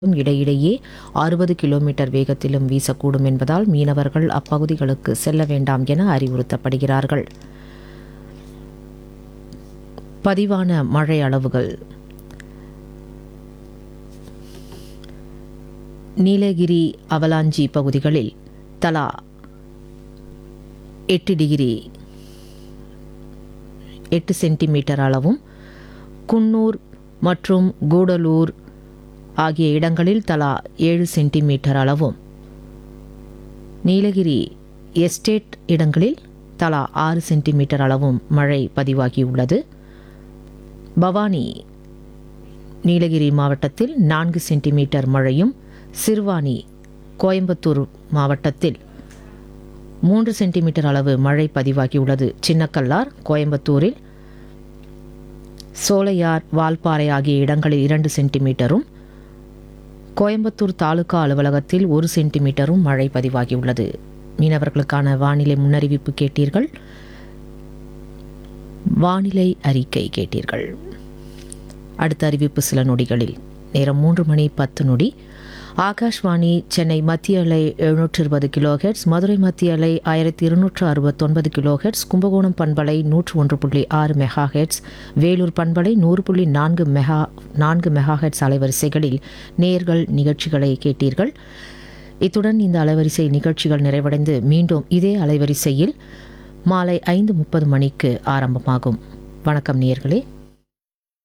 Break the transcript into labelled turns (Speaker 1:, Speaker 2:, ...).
Speaker 1: இடையிடையே அறுபது கிலோமீட்டர் வேகத்திலும் வீசக்கூடும் என்பதால் மீனவர்கள் அப்பகுதிகளுக்கு செல்ல வேண்டாம் என அறிவுறுத்தப்படுகிறார்கள் பதிவான மழை அளவுகள் நீலகிரி அவலாஞ்சி பகுதிகளில் தலா எட்டு டிகிரி எட்டு சென்டிமீட்டர் அளவும் குன்னூர் மற்றும் கூடலூர் ஆகிய இடங்களில் தலா ஏழு சென்டிமீட்டர் அளவும் நீலகிரி எஸ்டேட் இடங்களில் தலா ஆறு சென்டிமீட்டர் அளவும் மழை பதிவாகியுள்ளது பவானி நீலகிரி மாவட்டத்தில் நான்கு சென்டிமீட்டர் மழையும் சிறுவாணி கோயம்புத்தூர் மாவட்டத்தில் மூன்று சென்டிமீட்டர் அளவு மழை பதிவாகியுள்ளது சின்னக்கல்லார் கோயம்புத்தூரில் சோலையார் வால்பாறை ஆகிய இடங்களில் இரண்டு சென்டிமீட்டரும் கோயம்புத்தூர் தாலுகா அலுவலகத்தில் ஒரு சென்டிமீட்டரும் மழை பதிவாகியுள்ளது மீனவர்களுக்கான வானிலை முன்னறிவிப்பு கேட்டீர்கள் வானிலை அறிக்கை கேட்டீர்கள் அடுத்த அறிவிப்பு சில நொடிகளில் நேரம் மூன்று மணி பத்து நொடி ஆகாஷ்வாணி சென்னை மத்திய அலை எழுநூற்று இருபது கிலோஹெட்ஸ் மதுரை மத்திய அலை ஆயிரத்தி இருநூற்று அறுபத்தொன்பது கிலோஹெட்ஸ் கும்பகோணம் பண்பலை நூற்று ஒன்று புள்ளி ஆறு மெகா ஹெட்ஸ் வேலூர் பண்பலை நூறு புள்ளி நான்கு மெகா நான்கு மெகா ஹெட்ஸ் அலைவரிசைகளில் நேர்கள் நிகழ்ச்சிகளை கேட்டீர்கள் இத்துடன் இந்த அலைவரிசை நிகழ்ச்சிகள் நிறைவடைந்து மீண்டும் இதே அலைவரிசையில் மாலை ஐந்து முப்பது மணிக்கு ஆரம்பமாகும் வணக்கம் நேர்களே